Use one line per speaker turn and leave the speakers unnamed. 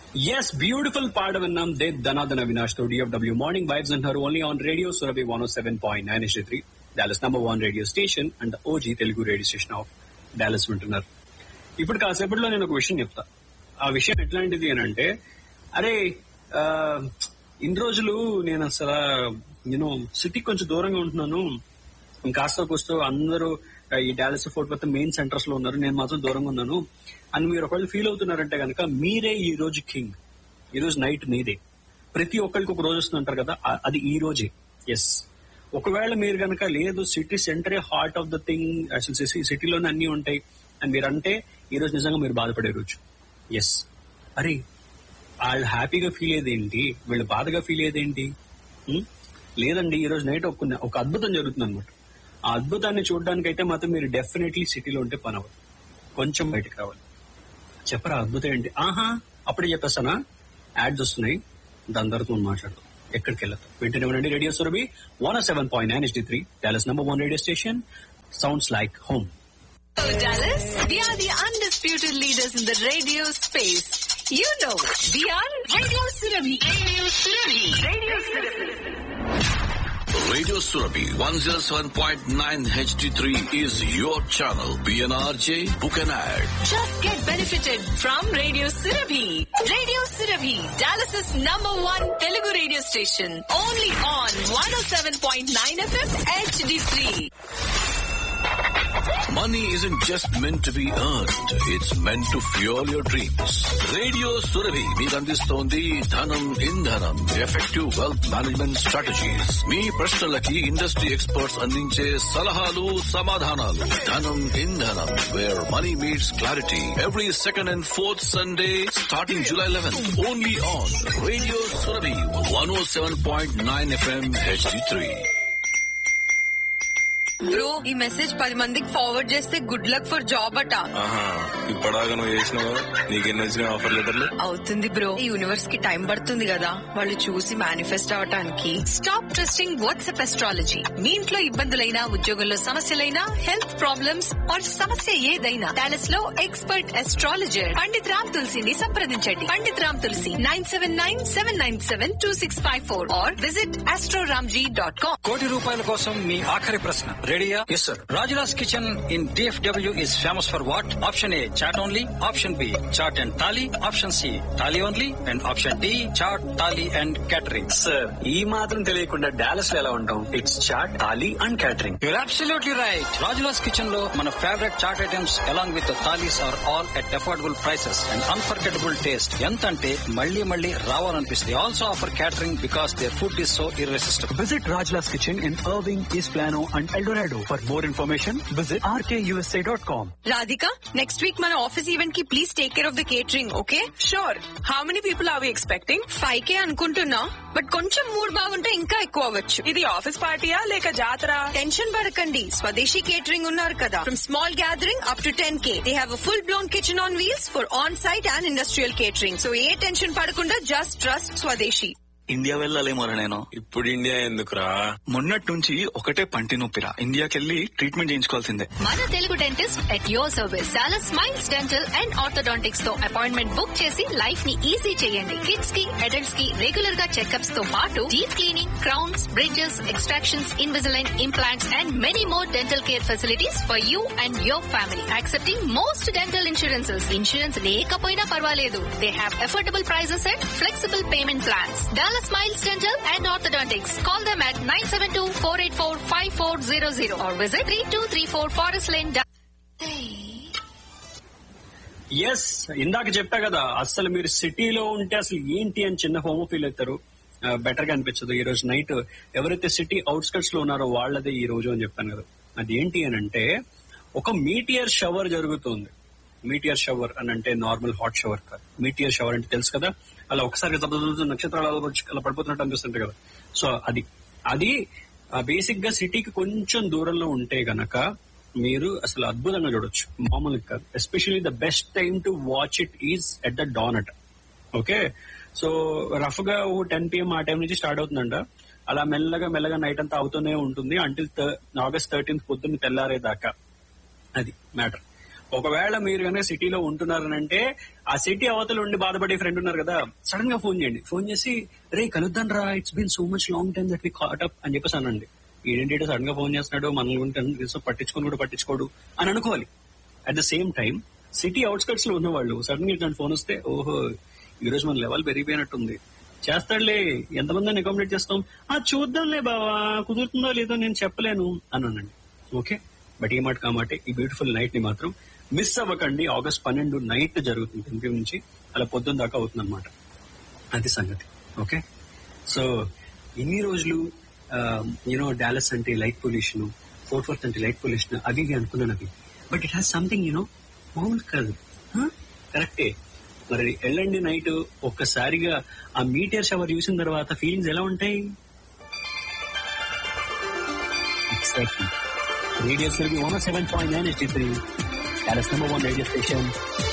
Yes beautiful పాట విన్నాం they ధనాదన అవినాష్ తో డిఎఫ్డబ్ల్యూ మార్నింగ్ వైబ్స్ అంటారు only on radio Surabhi one seven point nine S three Dallas number one radio station and OG Telugu radio station of Dallas వింటున్నారు ఇప్పుడు కాసేపట్లో నేను ఒక విషయం చెప్తా ఆ విషయం ఎట్లాంటిది అని అంటే అరే ఆ, ఇన్ని రోజులు నేను అసలు నేను సిటీకి కొంచెం దూరంగా ఉంటున్నాను కాస్త కూస్తో అందరూ ఆ, ఈ డాలస్ ఫోర్ట్ మొత్తం మెయిన్ సెంటర్స్ లో ఉన్నారు నేను మాత్రం దూరంగా ఉన్నాను అని మీరు ఒకళ్ళు ఫీల్ అవుతున్నారంటే కనుక మీరే ఈ రోజు కింగ్ ఈ రోజు నైట్ మీదే ప్రతి ఒక్కరికి ఒక రోజు వస్తుంటారు కదా ఆ- అది ఈ రోజే ఎస్ ఒకవేళ మీరు కనుక లేదు సిటీ సెంటరే హార్ట్ ఆఫ్ ద థింగ్ అసలు సిటీలోనే అన్ని ఉంటాయి అని మీరు అంటే ఈ రోజు నిజంగా మీరు బాధపడే రోజు ఎస్ అరే వాళ్ళు హ్యాపీగా ఫీల్ అయ్యేది ఏంటి వీళ్ళు బాధగా ఫీల్ అయ్యేది ఏంటి ఉం? లేదండి ఈ రోజు నైట్ ఒక ఒక అద్భుతం జరుగుతుంది అనమాట ఆ అద్భుతాన్ని చూడడానికి అయితే మాత్రం మీరు డెఫినెట్లీ సిటీలో ఉంటే పని అవ్వదు కొంచెం బయటకు రావాలి చెప్పరా అద్భుతం ఏంటి ఆహా అప్పుడే చెప్పేస్తానా యాడ్స్ వస్తున్నాయి దాని తర్వాత మనం మాట్లాడదాం ఎక్కడికి వెళ్తాం వెంటనే ఉండండి radio Surabhi one seven point nine ST three Dallas number one radio station sounds like home
Hello, Dallas. We are the undisputed leaders in the radio space. You know, we are Radio Surabhi. Radio Surabhi. Radio Surabhi.
Radio Surabhi 107.9 HD3 is your channel. PNRJ, book an ad.
Just get benefited from Radio Surabhi. Radio Surabhi, Dallas's number one Telugu radio station. Only on 107.9 FM HD3.
Money isn't just meant to be earned. It's meant to fuel your dreams. Radio Surabhi మీకు అందిస్తోంది ధనం ఇంధనం effective wealth management strategies మీ ప్రశ్నలకి industry experts అందించే సలహాలు సమాధానాలు ధనం ఇంధనం where money meets clarity every second and fourth Sunday starting July eleven only on radio Surabhi one O seven point nine FM HD three
bro ఈ మెసేజ్ పది మందికి ఫార్వర్డ్ చేస్తే గుడ్ లక్ ఫర్ జాబ్ అట
ఆహా ఇప్పటిదాకా నువ్వు చేసినావు నీకెన్ని వచ్చినాయి ఆఫర్ లెటర్లు
అవుతుంది బ్రో ఈ యూనివర్స్ కి టైం పడుతుంది కదా వాళ్ళు చూసి మేనిఫెస్ట్ అవటానికి స్టాప్ ట్రస్టింగ్ వాట్సాప్ ఎస్ట్రాలజీ మీ ఇంట్లో ఇబ్బందులైనా ఉద్యోగంలో సమస్యలైనా హెల్త్ ప్రాబ్లమ్స్ ఆర్ సమస్య ఏదైనా డాలస్ లో ఎక్స్పర్ట్ ఎస్ట్రాలజర్ పండిత్ రామ్ తులసిని సంప్రదించండి Pandit Ram Tulasi nine seven nine seven nine seven two six five four or visit astroramji dot com
కోటి రూపాయల కోసం మీ ఆఖరి ప్రశ్న రెడీయా yes sir Rajula's kitchen in DFW is famous for what option A chaat only option B chaat and thali option C thali only and option D chaat thali and catering
sir ఈ మాత్రం తెలియకుండా డాలస్ లో ఎలా ఉంటాం it's chaat thali and catering
you're absolutely right Rajula's kitchen లో మన favourite chaat items along with thalis are all at affordable prices and unforgettable taste ఎంత అంటే మళ్ళీ మళ్ళీ రావాలనిపిస్తుంది also offer catering because their food is so irresistible
Visit Rajla's Kitchen in Irving, East Plano, and El Dorado. For more information, visit rkusa.com.
Radhika next week మన office event కి please take care of the catering okay
sure how many people are we expecting
five K అనుకుంటున్నా but కొంచెం mood బాగుంటే ఇంకా ఎక్కువ అవ్వచ్చు
ఇది office పార్టీయా లేక జాతర
టెన్షన్ పడకండి స్వదేశీ కేటరింగ్ ఉన్నారు కదా from small gathering up to ten K they have full blown kitchen on wheels for on site and industrial catering so ఏ టెన్షన్ పడకుండా జస్ట్ ట్రస్ట్ స్వదేశీ
ఇండియా వెళ్ళాలేమోరా నేను
ఇప్పుడు ఇండియా ఎందుకురా
మొన్నటి నుంచి ఒకటే పంటి నొప్పిరా ఇండియాకెళ్ళి ట్రీట్మెంట్ చేయించుకోవాల్సిందే
మన Telugu dentist at your service చాలా స్మైల్స్ డెంటల్ అండ్ ఆర్థోడాంటిక్స్ తో అపాయింట్మెంట్ బుక్ చేసి లైఫ్ ని ఈజీ చేయండి కిడ్స్ కి అడల్ట్స్ కి రెగ్యులర్ గా చెకప్స్ తో పాటు deep cleaning crowns bridges extractions Invisalign implants and many more dental care facilities for you and your family accepting most dental insurances insurance లేకపోయినా పర్వాలేదు they have affordable prices and flexible payment plans dollar smiles dental and orthodontics call them at nine seven two four eight four five four zero zero or visit three two three four forest line
yes ఇందాక చెప్పా కదా అసలు మీరు సిటీలో ఉంటే అసలు ఏంటి అని చిన్న హోమో ఫీల్ అవుతారు బెటర్ గా అనిపించదు ఈ రోజు నైట్ ఎవరైతే సిటీ అవుట్స్కట్స్ లో ఉన్నారో వాళ్ళదే ఈ రోజు అని చెప్పాను కదా అది ఏంటి అని అంటే ఒక మీటియర్ షవర్ జరుగుతుంది మీటియర్ షవర్ అని అంటే నార్మల్ హాట్ షవర్ కాదు మీటియర్ షవర్ అంటే తెలుసు కదా అలా ఒకసారి జబర్దస్త్ నక్షత్రాలు అలా వచ్చి అలా పడిపోతున్నట్టు అనిపిస్తుంటాయి కదా సో అది అది బేసిక్ గా సిటీకి కొంచెం దూరంలో ఉంటే గనక మీరు అసలు అద్భుతంగా చూడొచ్చు మామూలుగా కాదు especially the best time to watch it is at the dawn at okay so rough గా ఓ టెన్ పిఎం ఆ టైం నుంచి స్టార్ట్ అవుతుందంట అలా మెల్లగా మెల్లగా నైట్ అంతా అవుతూనే ఉంటుంది అంటిల్ ఆగస్ట్ థర్టీన్త్ పొద్దున్న తెల్లారేదాకా అది మ్యాటర్ ఒకవేళ మీరు కనుక సిటీలో ఉంటున్నారనంటే ఆ సిటీ అవతల ఉండి బాధపడే ఫ్రెండ్ ఉన్నారు కదా సడన్ గా ఫోన్ చేయండి ఫోన్ చేసి రే కలుద్దాం రా it's been so much long time that we caught up అని చెప్పేసి అనండి ఏంటంటే సడన్ గా ఫోన్ చేస్తున్నాడు మనల్ని ఉంటే తెలుసు పట్టించుకొని కూడా పట్టించుకోడు అని అనుకోవాలి at the same time city outskirts లో ఉన్న వాళ్ళు సడన్ గా ఇట్లాంటి ఫోన్ వస్తే ఓహో ఈ రోజు మన లెవెల్ పెరిగిపోయినట్టుంది చేస్తాడులే ఎంతమంది అకామిడేట్ చేస్తాం ఆ చూద్దాంలే బావా కుదురుతుందో లేదో నేను చెప్పలేను అని అనండి ఓకే బట్ ఈ మాట కామాటే ఈ బ్యూటిఫుల్ నైట్ ని మాత్రం మిస్ అవ్వకండి ఆగస్ట్ పన్నెండు నైట్ జరుగుతుంది ఇంటి నుంచి అలా పొద్దున్న దాకా అవుతుంది అనమాట అది సంగతి ఓకే సో ఇన్ని రోజులు యూనో డాలస్ అంటే లైట్ పొల్యూషన్ ఫోర్ట్ వర్త్ అంటే లైట్ పొల్యూషన్ అవి ఇవి అనుకున్నాను అవి but it has something you know మామూలు కాదు కరెక్టే మరి ఎల్లండి నైట్ ఒక్కసారిగా ఆ మీటర్ షవర్ చూసిన తర్వాత ఫీలింగ్స్ ఎలా ఉంటాయి exactly radio seven point nine ST three Dallas number one radio station